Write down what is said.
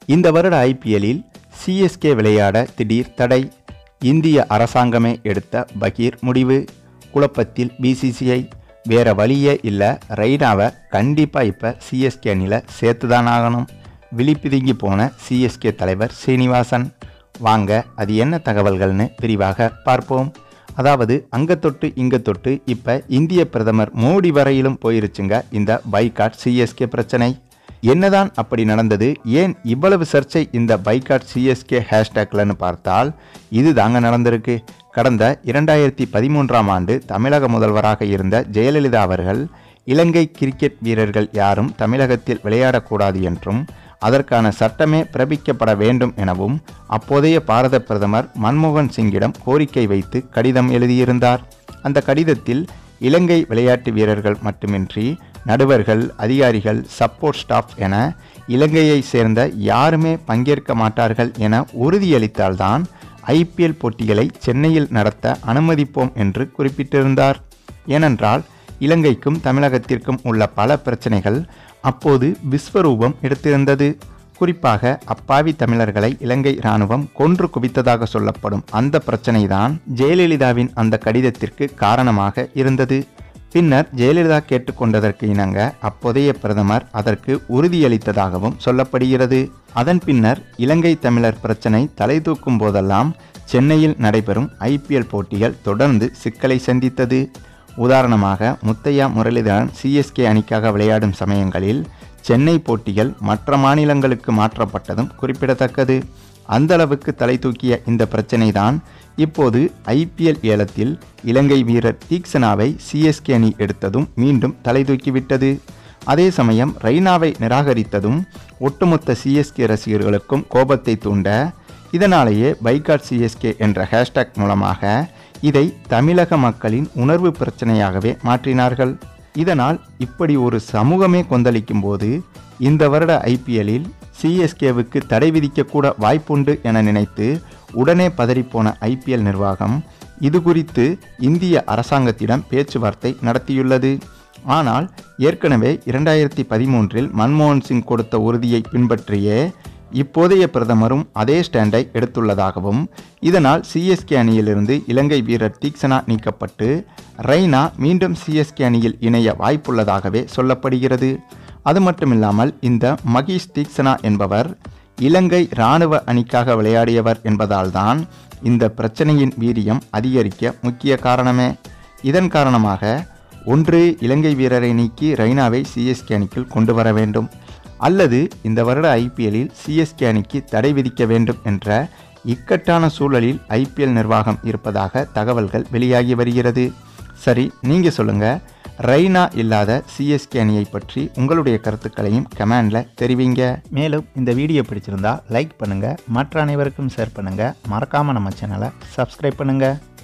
இந்த வருட ஐபிஎல்லில் சிஎஸ்கே விளையாட திடீர் தடை இந்திய அரசாங்கமே எடுத்த பகீர் முடிவு குழப்பத்தில் பிசிசிஐ வேற வழியே இல்லை ரெய்னாவை கண்டிப்பாக இப்போ சிஎஸ்கே அணியில் சேர்த்துதான் ஆகணும் விழிப்பிதுங்கி போன சிஎஸ்கே தலைவர் சீனிவாசன் வாங்க அது என்ன தகவல்கள்னு விரிவாக பார்ப்போம் அதாவது அங்க தொட்டு இங்க தொட்டு இப்போ இந்திய பிரதமர் மோடி வரையிலும் போயிருச்சுங்க இந்த பைகாட் சிஎஸ்கே பிரச்சனை என்னதான் அப்படி நடந்தது ஏன் இவ்வளவு சர்ச்சை இந்த பைகாட் சிஎஸ்கே ஹேஷ்டேக்லன்னு பார்த்தால் இது தாங்க நடந்திருக்கு கடந்த இரண்டாயிரத்தி பதிமூன்றாம் ஆண்டு தமிழக முதல்வராக இருந்த ஜெயலலிதா அவர்கள் இலங்கை கிரிக்கெட் வீரர்கள் யாரும் தமிழகத்தில் விளையாடக்கூடாது என்றும் அதற்கான சட்டமே பிறப்பிக்கப்பட வேண்டும் எனவும் அப்போதைய பாரத பிரதமர் மன்மோகன் சிங்கிடம் கோரிக்கை வைத்து கடிதம் எழுதியிருந்தார் அந்த கடிதத்தில் இலங்கை விளையாட்டு வீரர்கள் மட்டுமின்றி நடுவர்கள் அதிகாரிகள் சப்போர்ட் ஸ்டாஃப் என இலங்கையை சேர்ந்த யாருமே பங்கேற்க மாட்டார்கள் என உறுதியளித்தால்தான் ஐபிஎல் போட்டிகளை சென்னையில் நடத்த அனுமதிப்போம் என்று குறிப்பிட்டிருந்தார் ஏனென்றால் இலங்கைக்கும் தமிழகத்திற்கும் உள்ள பல பிரச்சனைகள் அப்போது விஸ்வரூபம் எடுத்திருந்தது குறிப்பாக அப்பாவி தமிழர்களை இலங்கை இராணுவம் கொன்று குவித்ததாக சொல்லப்படும் அந்த பிரச்சனைதான் ஜெயலலிதாவின் அந்த கடிதத்திற்கு காரணமாக இருந்தது பின்னர் ஜெயலலிதா கேட்டுக்கொண்டதற்கு இணங்க அப்போதைய பிரதமர் அதற்கு உறுதியளித்ததாகவும் சொல்லப்படுகிறது அதன் பின்னர் இலங்கை தமிழர் பிரச்சனை தலை தூக்கும் போதெல்லாம் சென்னையில் நடைபெறும் ஐபிஎல் போட்டிகள் தொடர்ந்து சிக்கலை சந்தித்தது உதாரணமாக முத்தையா முரளிதரன் சிஎஸ்கே அணிக்காக விளையாடும் சமயங்களில் சென்னை போட்டிகள் மற்ற மாநிலங்களுக்கு மாற்றப்பட்டதும் குறிப்பிடத்தக்கது அந்த அளவுக்கு தலை தூக்கிய இந்த பிரச்சனை தான் இப்போது ஐபிஎல் ஏலத்தில் இலங்கை வீரர் தீக்ஷனாவை சிஎஸ்கே அணி எடுத்ததும் மீண்டும் தலை தூக்கிவிட்டது அதே சமயம் ரெய்னாவை நிராகரித்ததும் ஒட்டுமொத்த சிஎஸ்கே ரசிகர்களுக்கும் கோபத்தை தூண்ட இதனாலேயே பைகாட் சிஎஸ்கே என்ற ஹேஷ்டேக் மூலமாக இதை தமிழக மக்களின் உணர்வு பிரச்சனையாகவே மாற்றினார்கள் இதனால் இப்படி ஒரு சமூகமே கொந்தளிக்கும் போது இந்த வருட ஐபிஎல்லில் சிஎஸ்கேவுக்கு தடை விதிக்கக்கூட வாய்ப்புண்டு என நினைத்து உடனே பதறிப்போன ஐபிஎல் நிர்வாகம் இது குறித்து இந்திய அரசாங்கத்திடம் பேச்சுவார்த்தை நடத்தியுள்ளது ஆனால் ஏற்கனவே இரண்டாயிரத்தி பதிமூன்றில் மன்மோகன் சிங் கொடுத்த உறுதியை பின்பற்றியே இப்போதைய பிரதமரும் அதே ஸ்டாண்டை எடுத்துள்ளதாகவும் இதனால் சிஎஸ்கே அணியிலிருந்து இலங்கை வீரர் தீக்ஷனா நீக்கப்பட்டு ரெய்னா மீண்டும் சிஎஸ்கே அணியில் இணைய வாய்ப்புள்ளதாகவே சொல்லப்படுகிறது அது மட்டுமில்லாமல் இந்த மகீஷ் தீக்ஷனா என்பவர் இலங்கை இராணுவ அணிக்காக விளையாடியவர் என்பதால்தான் இந்த பிரச்சனையின் வீரியம் அதிகரிக்க முக்கிய காரணமே இதன் காரணமாக ஒன்று இலங்கை வீரரை நீக்கி ரெய்னாவை சிஎஸ்கே அணிக்குள் கொண்டு வர வேண்டும் அல்லது இந்த வருட ஐபிஎல்லில் சிஎஸ்கே அணிக்கு தடை விதிக்க வேண்டும் என்ற இக்கட்டான சூழலில் ஐபிஎல் நிர்வாகம் இருப்பதாக தகவல்கள் வெளியாகி வருகிறது சரி நீங்கள் சொல்லுங்கள் ரெய்னா இல்லாத சிஎஸ்கே அணியை பற்றி உங்களுடைய கருத்துக்களையும் கமெண்டில் தெரிவிங்க மேலும் இந்த வீடியோ பிடிச்சிருந்தா லைக் பண்ணுங்கள் மற்ற அனைவருக்கும் ஷேர் பண்ணுங்கள் மறக்காமல் நம்ம சேனலை சப்ஸ்கிரைப் பண்ணுங்கள்